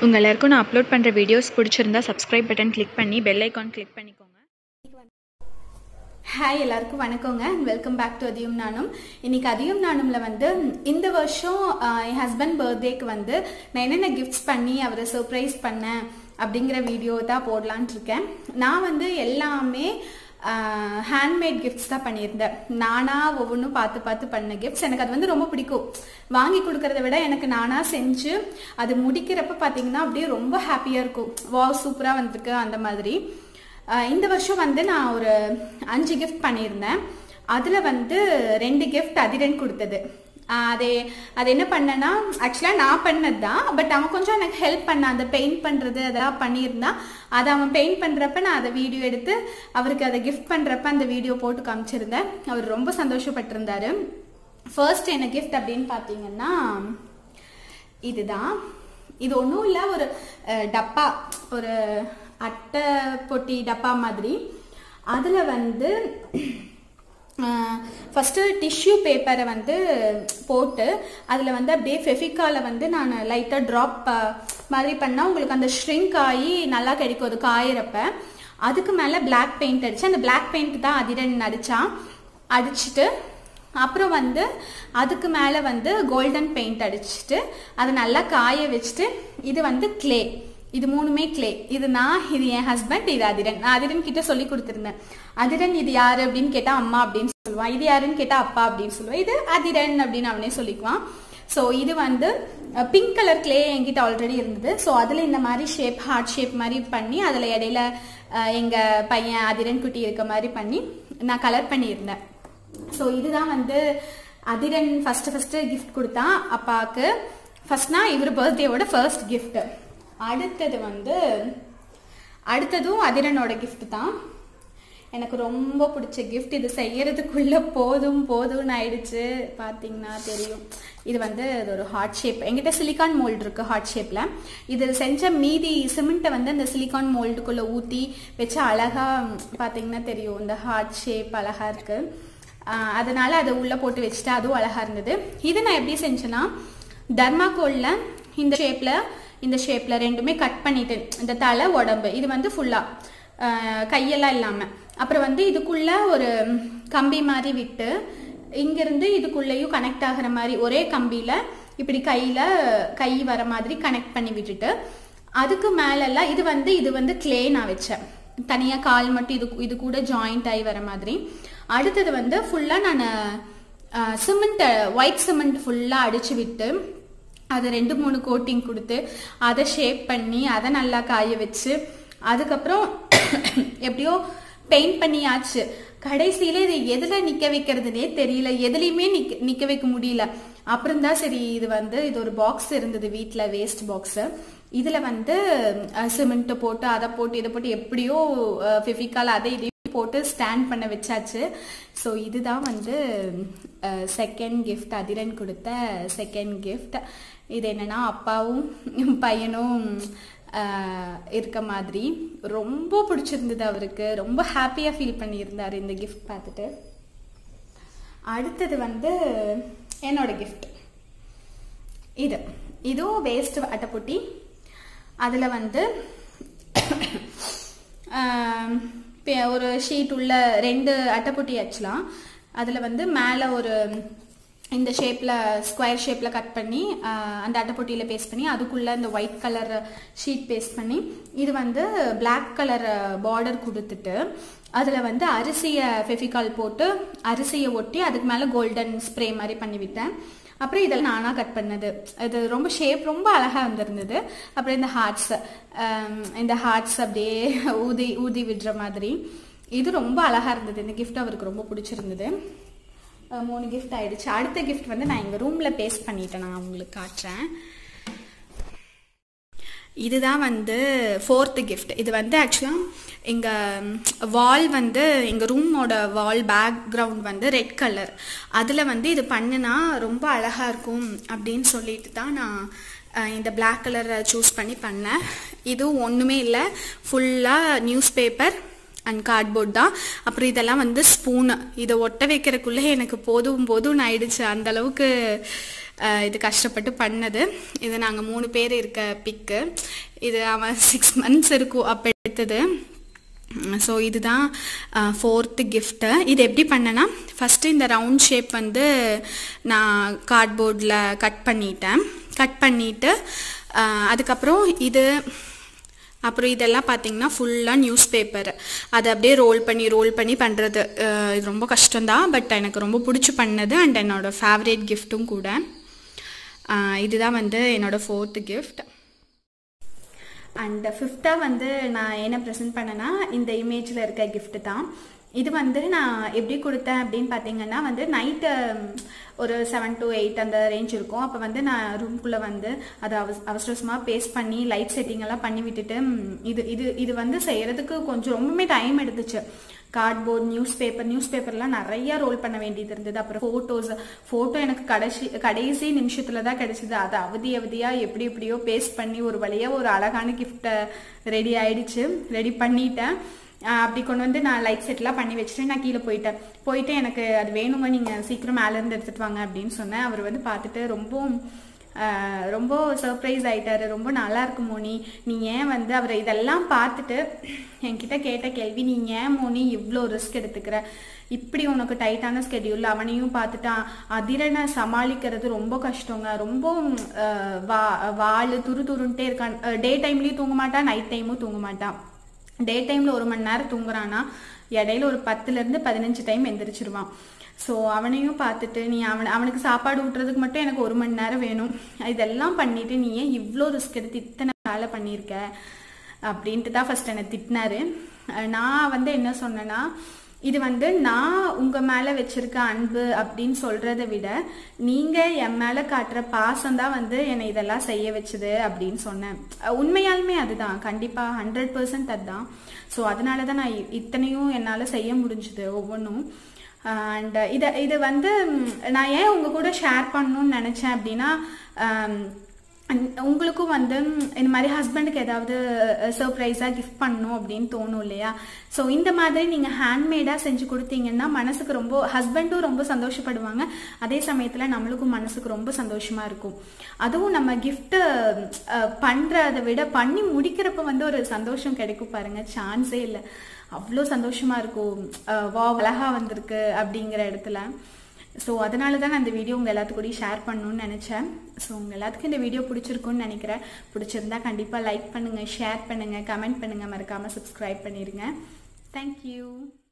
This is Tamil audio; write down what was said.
உங்கள் எல்லாருக்கும் நான் அப்லோட் பண்ணுற வீடியோஸ் பிடிச்சிருந்தா சப்ஸ்கிரைப் பட்டன் கிளிக் பண்ணி பெல் ஐக்கான் கிளிக் பண்ணிக்கோங்க ஹாய் எல்லாருக்கும் வணக்கங்க அண்ட் வெல்கம் பேக் டு அதியும் நானும் இன்னைக்கு அதியும் நானும்ல வந்து இந்த வருஷம் ஆஹ், என் ஹஸ்பண்ட் பர்த்டேக்கு வந்து நான் என்னென்ன கிஃப்ட்ஸ் பண்ணி அவரை சர்ப்ரைஸ் பண்ணேன் அப்படிங்கிற வீடியோ தான் போடலான்ட்டு இருக்கேன் நான் வந்து எல்லாமே ஹேண்ட்மேட் கிஃப்ட்ஸ் தான் பண்ணியிருந்தேன் நானா ஒவ்வொன்றும் பார்த்து பார்த்து பண்ண கிஃப்ட்ஸ் எனக்கு அது வந்து ரொம்ப பிடிக்கும் வாங்கி கொடுக்கறத விட எனக்கு நானா செஞ்சு அது முடிக்கிறப்ப பார்த்தீங்கன்னா அப்படியே ரொம்ப ஹாப்பியாக இருக்கும் வா சூப்பராக வந்திருக்கு அந்த மாதிரி ஆஹ் இந்த வருஷம் வந்து நான் ஒரு அஞ்சு கிஃப்ட் பண்ணியிருந்தேன் அதில் வந்து ரெண்டு கிஃப்ட் அதிரன் கொடுத்தது ஆஹ் அது அது என்ன பண்ணேன்னா ஆக்சுவலாக நான் பண்ணது தான் பட் அவன் கொஞ்சம் எனக்கு ஹெல்ப் பண்ண அந்த பெயிண்ட் பண்ணுறது அதெல்லாம் பண்ணியிருந்தான் அதை அவன் பெயிண்ட் பண்ணுறப்ப நான் அதை வீடியோ எடுத்து அவருக்கு அதை கிஃப்ட் பண்ணுறப்ப அந்த வீடியோ போட்டு காமிச்சிருந்தேன் அவர் ரொம்ப சந்தோஷப்பட்டிருந்தாரு ஃபர்ஸ்ட் என்ன கிஃப்ட் அப்படின்னு பார்த்தீங்கன்னா இதுதான் இது ஒன்றும் இல்லை ஒரு அஹ், டப்பா ஒரு அட்டை பொட்டி டப்பா மாதிரி அதில் வந்து ஃபஸ்ட்டு டிஷ்யூ பேப்பரை வந்து போட்டு அதில் வந்து அப்படியே ஃபெஃபிக்கால வந்து நான் லைட்டாக ட்ராப் மாதிரி பண்ணால் உங்களுக்கு அந்த ஷ்ரிங்க் ஆகி நல்லா கிடைக்கும் அது காயிறப்ப அதுக்கு மேலே பிளாக் பெயிண்ட் அடிச்சு அந்த பிளாக் பெயிண்ட் தான் அதிரன் அடித்தான் அடிச்சுட்டு அப்புறம் வந்து அதுக்கு மேலே வந்து கோல்டன் பெயிண்ட் அடிச்சுட்டு அதை நல்லா காய வச்சுட்டு இது வந்து க்ளே இது மூணுமே க்ளே இது நான் இது என் ஹஸ்பண்ட் இது அதிரன் நான் அதிரன் கிட்ட சொல்லி கொடுத்துருந்தேன் அதிரன் இது யாரு அப்படின்னு கேட்டா அம்மா அப்படின்னு சொல்லுவான் இது யாருன்னு கேட்டா அப்பா அப்படின்னு சொல்லுவான் இது அதிரன் அப்படின்னு அவனே சொல்லிக்குவான் ஸோ இது வந்து பிங்க் கலர் க்ளே என்கிட்ட ஆல்ரெடி இருந்தது ஸோ அதில் இந்த மாதிரி ஷேப் ஹார்ட் ஷேப் மாதிரி பண்ணி அதில் இடையில அஹ், எங்க பையன் அதிரன் குட்டி இருக்க மாதிரி பண்ணி நான் கலர் பண்ணியிருந்தேன் ஸோ இதுதான் வந்து அதிரன் ஃபர்ஸ்ட் ஃபர்ஸ்ட் கிஃப்ட் கொடுத்தான் அப்பாவுக்கு ஃபர்ஸ்ட்னா இவர் பர்த்டேவோட ஃபர்ஸ்ட் gift அடுத்தது வந்து அடுத்ததும் அதிரனோட gift தான் எனக்கு ரொம்ப பிடிச்ச கிஃப்ட் இது செய்யறதுக்குள்ள போதும் போதும்னு ஆயிடுச்சு பார்த்தீங்கன்னா தெரியும் இது வந்து இது ஒரு ஹார்ட் ஷேப் எங்கிட்ட சிலிக்கான் மோல்டு இருக்கு ஹார்ட் ஷேப்ல இது செஞ்ச மீதி சிமெண்ட்டை வந்து அந்த சிலிக்கான் மோல்டுக்குள்ள ஊத்தி வச்சு அழகா ம், பார்த்தீங்கன்னா தெரியும் இந்த ஹார்ட் ஷேப் அழகா இருக்கு ஆஹ் அதனால அதை உள்ள போட்டு வச்சுட்டு அதுவும் அழகா இருந்தது இது நான் எப்படி செஞ்சேன்னா தர்மாக்கோல்ல இந்த ஷேப்ல இந்த ஷேப்ல ரெண்டுமே கட் பண்ணிட்டேன் இந்த தலை உடம்பு இது வந்து ஃபுல்லா கையெல்லாம் இல்லாம அப்புறம் வந்து இதுக்குள்ள ஒரு கம்பி மாதிரி விட்டு இங்கிருந்து இதுக்குள்ளேயும் கனெக்ட் ஆகுற மாதிரி ஒரே கம்பியில இப்படி கையில கை வர மாதிரி கனெக்ட் பண்ணி விட்டுட்டு அதுக்கு மேலெல்லாம் இது வந்து இது வந்து கிளே நான் வச்சேன் தனியா கால் மட்டும் இது இது கூட ஜாயிண்ட் ஆகி வர மாதிரி அடுத்தது வந்து ஃபுல்லா நான் சிமெண்ட் ஒயிட் சிமெண்ட் ஃபுல்லா அடிச்சு விட்டு அதை ரெண்டு மூணு கோட்டிங் கொடுத்து அதை ஷேப் பண்ணி அதை நல்லா காய வச்சு அதுக்கப்புறம் எப்படியோ பெயிண்ட் பண்ணியாச்சு கடைசியில இது எதுல நிக்க வைக்கிறதுனே தெரியல எதுலயுமே நிக்க நிக்க வைக்க முடியல அப்புறம் தான் சரி இது வந்து இது ஒரு பாக்ஸ் இருந்தது வீட்ல வேஸ்ட் பாக்ஸ் இதுல வந்து சிமெண்ட் போட்டு அதை போட்டு இதை போட்டு எப்படியோ ஃபிஃபிக்கால் அதை இதையும் போட்டு ஸ்டாண்ட் பண்ண வச்சாச்சு ஸோ இதுதான் வந்து செகண்ட் கிஃப்ட் அதிரன் கொடுத்த செகண்ட் கிஃப்ட் இது என்னன்னா அப்பாவும் பையனும் அஹ், இருக்க மாதிரி ரொம்ப பிடிச்சிருந்தது அவருக்கு ரொம்ப ஹாப்பியாக ஃபீல் பண்ணியிருந்தார் இந்த கிஃப்ட் பார்த்துட்டு அடுத்தது வந்து என்னோட கிஃப்ட் இது இதுவும் வேஸ்ட் அட்டைப்பொட்டி அதில் வந்து ஆம், பே- ஒரு ஷீட் உள்ள ரெண்டு அட்டைப்பொட்டி ஆச்சுலாம் அதில் வந்து மேலே ஒரு இந்த ஷேப்பில் ஸ்கொயர் ஷேப்பில் கட் பண்ணி ஆ, அந்த அட்டைப்பொட்டியில் பேஸ்ட் பண்ணி அதுக்குள்ளே இந்த ஒயிட் கலர் ஷீட் பேஸ்ட் பண்ணி இது வந்து Black கலர் பார்டர் கொடுத்துட்டு அதில் வந்து அரிசியை ஃபெஃபிகால் போட்டு அரிசியை ஒட்டி அதுக்கு மேலே கோல்டன் ஸ்ப்ரே மாதிரி பண்ணி விட்டேன் அப்புறம் இதெல்லாம் நானாக கட் பண்ணது இது ரொம்ப ஷேப் ரொம்ப அழகாக வந்திருந்தது அப்புறம் இந்த ஹார்ட்ஸ் இந்த ஹார்ட்ஸ் அப்படியே ஊதி ஊதி விடுற மாதிரி இது ரொம்ப அழகாக இருந்தது இந்த gift அவருக்கு ரொம்ப பிடிச்சிருந்தது அஹ் மூணு கிஃப்ட் ஆயிடுச்சு அடுத்த கிஃப்ட் வந்து நான் எங்கள் ரூமில் பேஸ்ட் பண்ணிட்டேன் நான் உங்களுக்கு காட்டுறேன் இதுதான் வந்து ஃபோர்த்து கிஃப்ட் இது வந்து ஆக்சுவலாக எங்கள் வால் வந்து எங்கள் ரூமோட வால் பேக்ரவுண்ட் வந்து ரெட் கலர் அதில் வந்து இது பண்ணுனா ரொம்ப அழகாக இருக்கும் அப்படின்னு சொல்லிட்டு தான் நான் அஹ், இந்த Black கலரை சூஸ் பண்ணி பண்ணேன் இதுவும் ஒன்றுமே இல்லை ஃபுல்லாக நியூஸ் பேப்பர் அண்ட் கார்ட்போர்ட் தான் அப்புறம் இதெல்லாம் வந்து ஸ்பூனு இதை ஒட்ட வைக்கிறதுக்குள்ளே எனக்கு போதும் போதும்னு ஆயிடுச்சு அந்த அளவுக்கு அஹ் இது கஷ்டப்பட்டு பண்ணது இது நாங்கள் மூணு பேர் இருக்க பிக்கு இது அவன் சிக்ஸ் மந்த்ஸ் இருக்கும் அப்போ எடுத்தது ஸோ இதுதான் ஃபோர்த்து கிஃப்ட்டு இது எப்படி பண்ணேன்னா ஃபஸ்ட்டு இந்த ரவுண்ட் ஷேப் வந்து நான் கார்ட்போர்டில் கட் பண்ணிட்டேன் கட் பண்ணிவிட்டு அதுக்கப்புறம் இது அப்புறம் இதெல்லாம் பார்த்தீங்கன்னா ஃபுல்லாக நியூஸ் பேப்பர் அதை அப்படியே ரோல் பண்ணி ரோல் பண்ணி பண்ணுறது இது ரொம்ப கஷ்டம்தான் பட் எனக்கு ரொம்ப பிடிச்சி பண்ணது அண்ட் என்னோடய ஃபேவரேட் கிஃப்ட்டும் கூட அஹ் இதுதான் வந்து என்னோடய ஃபோர்த்து கிஃப்ட் அண்ட் ஃபிஃப்த்தாக வந்து நான் என்ன ப்ரெசென்ட் பண்ணேன்னா இந்த இமேஜில் இருக்க gift தான் இது வந்து நான் எப்படி கொடுத்தேன் அப்படின்னு பார்த்தீங்கன்னா வந்து நைட்டு ஒரு செவன் to எயிட் அந்த ரேஞ்ச் இருக்கும் அப்போ வந்து நான் ரூம்குள்ளே வந்து அதை அவச அவசரமாக பேஸ்ட் பண்ணி லைட் செட்டிங் எல்லாம் பண்ணி விட்டுட்டு ம், இது இது இது வந்து செய்கிறதுக்கு கொஞ்சம் ரொம்பவுமே டைம் எடுத்துச்சு கார்ட்போர்ட் நியூஸ் பேப்பர் நியூஸ் பேப்பர்லாம் நிறைய ரோல் பண்ண வேண்டியது இருந்தது அப்புறம் ஃபோட்டோஸ் ஃபோட்டோ எனக்கு கடைசி கடைசி நிமிஷத்துல தான் கிடைச்சிது அதை அவதி அவதியா எப்படி எப்படியோ பேஸ்ட் பண்ணி ஒரு வழியா ஒரு அழகான கிஃப்ட்டை ரெடி ஆயிடுச்சு ரெடி பண்ணிட்டேன் ஆஹ் அப்படி கொண்டு வந்து நான் லைட் செட்லாம் பண்ணி வச்சுட்டு நான் கீழே போயிட்டேன் போயிட்டு எனக்கு அது வேணுமா நீங்கள் சீக்கிரம் மேலே இருந்து எடுத்துட்டு வாங்க அப்படின்னு சொன்னேன் அவர் வந்து பார்த்துட்டு ரொம்ப ஆஹ் ரொம்ப சர்ப்ரைஸ் ஆயிட்டாரு ரொம்ப நல்லா இருக்கு மோனி நீ ஏன் வந்து அவர் இதெல்லாம் பார்த்துட்டு என்கிட்ட கேட்ட கேள்வி நீ ஏன் மோனி இவ்வளோ ரிஸ்க் எடுத்துக்கிற இப்படி உனக்கு டைட்டான ஸ்கெடியூல் அவனையும் பார்த்துட்டான் அதிரனை சமாளிக்கிறது ரொம்ப கஷ்டங்க ரொம்ப ஆஹ் வா வாள் துரு துருன்ட்டே இருக்கான் டே டைம்லயும் தூங்க மாட்டான் நைட் டைமும் தூங்க மாட்டான் டே டைமில் ஒரு மணி நேரம் தூங்குறான்னா இடையில ஒரு பத்துலேருந்து பதினஞ்சு டைம் எந்திரிச்சிருவான் ஸோ அவனையும் பார்த்துட்டு நீ அவன் அவனுக்கு சாப்பாடு ஊட்டுறதுக்கு மட்டும் எனக்கு ஒரு மணி நேரம் வேணும் இதெல்லாம் பண்ணிட்டு நீ ஏன் இவ்வளோ ரிஸ்க் எடுத்து இத்தனை வேலை பண்ணியிருக்க அப்படின்ட்டு தான் ஃபர்ஸ்ட் என்னை திட்டினாரு அஹ் நான் வந்து என்ன சொன்னேன்னா இது வந்து நான் உங்க மேல வச்சிருக்க அன்பு அப்படின்னு சொல்றதை விட நீங்க என் மேல காட்டுற பாசம் தான் வந்து என்னை இதெல்லாம் செய்ய வச்சது அப்படின்னு சொன்னேன் அஹ் உண்மையாலுமே அதுதான் கண்டிப்பா ஹண்ட்ரட் பர்சன்ட் அதுதான் ஸோ அதனால தான் நான் இ- இத்தனையும் என்னால் செய்ய முடிஞ்சுது ஒவ்வொன்றும் அண்ட் இதை இது வந்து ம், நான் ஏன் உங்க கூட ஷேர் பண்ணணும்னு நினைச்சேன் அப்படின்னா ஆம், அண்ட் உங்களுக்கும் வந்து ம், இந்த மாதிரி ஹஸ்பண்டுக்கு ஏதாவது சர்ப்ரைஸாக கிஃப்ட் பண்ணணும் அப்படின்னு தோணும் இல்லையா ஸோ இந்த மாதிரி நீங்கள் ஹேண்ட்மேடாக செஞ்சு கொடுத்தீங்கன்னா மனசுக்கு ரொம்ப ஹஸ்பண்டும் ரொம்ப சந்தோஷப்படுவாங்க அதே சமயத்தில் நம்மளுக்கும் மனசுக்கு ரொம்ப சந்தோஷமாக இருக்கும் அதுவும் நம்ம கிஃப்ட்டு பண்ணுறதை விட பண்ணி முடிக்கிறப்ப வந்து ஒரு சந்தோஷம் கிடைக்கும் பாருங்க சான்ஸே இல்லை அவ்வளோ சந்தோஷமாக இருக்கும் அஹ் வா அழகா வந்திருக்கு அப்படிங்கிற இடத்துல ஸோ அதனால தான் நான் இந்த வீடியோ உங்கள் எல்லாத்துக்கூடயும் ஷேர் பண்ணணும்னு நினச்சேன் ஸோ உங்கள் எல்லாத்துக்கும் இந்த வீடியோ பிடிச்சிருக்குன்னு நினைக்கிறேன் பிடிச்சிருந்தா கண்டிப்பாக லைக் பண்ணுங்கள் ஷேர் பண்ணுங்கள் கமெண்ட் பண்ணுங்கள் மறக்காமல் சப்ஸ்கிரைப் பண்ணிடுங்க தேங்க்யூ